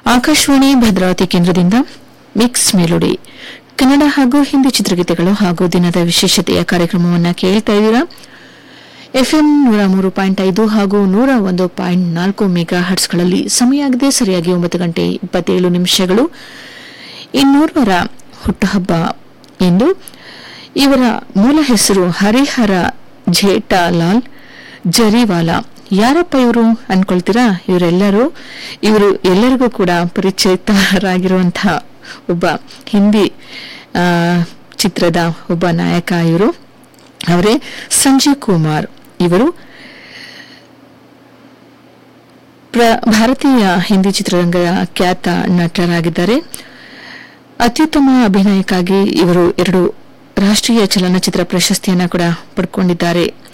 ಆಕಾಶವಾಣಿ ಭದ್ರಾವತಿ ಕೇಂದ್ರದಿಂದ mix melody Kannada ಹಾಗೂ ಹಿಂದಿ ಚಿತ್ರಗೀತೆಗಳು ಹಾಗೂ ದಿನದ ವಿಶೇಷತೆಯ ಕಾರ್ಯಕ್ರಮವನ್ನು ಕೇಳ್ತಾ ಇದ್ದೀರಾ ಎಫ್ಎಂ ನೂರ ಮೂರು ಪಾಯಿಂಟ್ ಐದು ಹಾಗೂ ನೂರ ಒಂದು ಪಾಯಿಂಟ್ ನಾಲ್ಕು ಮೆಗಾ ಹರ್ಟ್ಸ್ಗಳಲ್ಲಿ ಸಮಯ ಆಗಿದೆ ಸರಿಯಾಗಿ ಒಂಬತ್ತು ಗಂಟೆ ಇಪ್ಪತ್ತೇಳು ನಿಮಿಷಗಳು ಇನ್ನೋರ್ವರ ಹುಟ್ಟುಹಬ್ಬ ಎಂದು ಇವರ ಮೂಲ ಹೆಸರು ಹರಿಹರ ಜೇಟಾಲಾಲ್ ಜರಿವಾಲಾ ಯಾರಪ್ಪ ಇವರು ಅನ್ಕೊಳ್ತೀರಾ ಇವರೆಲ್ಲರೂ ಇವರು ಎಲ್ಲರಿಗೂ ಕೂಡ ಪರಿಚಿತರಾಗಿರುವಂತಹ ಒಬ್ಬ ಹಿಂದಿ ಆ, ಚಿತ್ರದ ಒಬ್ಬ ನಾಯಕ ಇವರು ಅವರೇ ಸಂಜಯ್ ಕುಮಾರ್ ಇವರು ಪ್ರ- ಭಾರತೀಯ ಹಿಂದಿ ಚಿತ್ರರಂಗದ ಖ್ಯಾತ ನಟರಾಗಿದ್ದಾರೆ ಅತ್ಯುತ್ತಮ ಅಭಿನಯಕ್ಕಾಗಿ ಇವರು ಎರಡು ರಾಷ್ಟ್ರೀಯ ಚಲನಚಿತ್ರ ಪ್ರಶಸ್ತಿಯನ್ನ ಕೂಡ ಪಡ್ಕೊಂಡಿದ್ದಾರೆ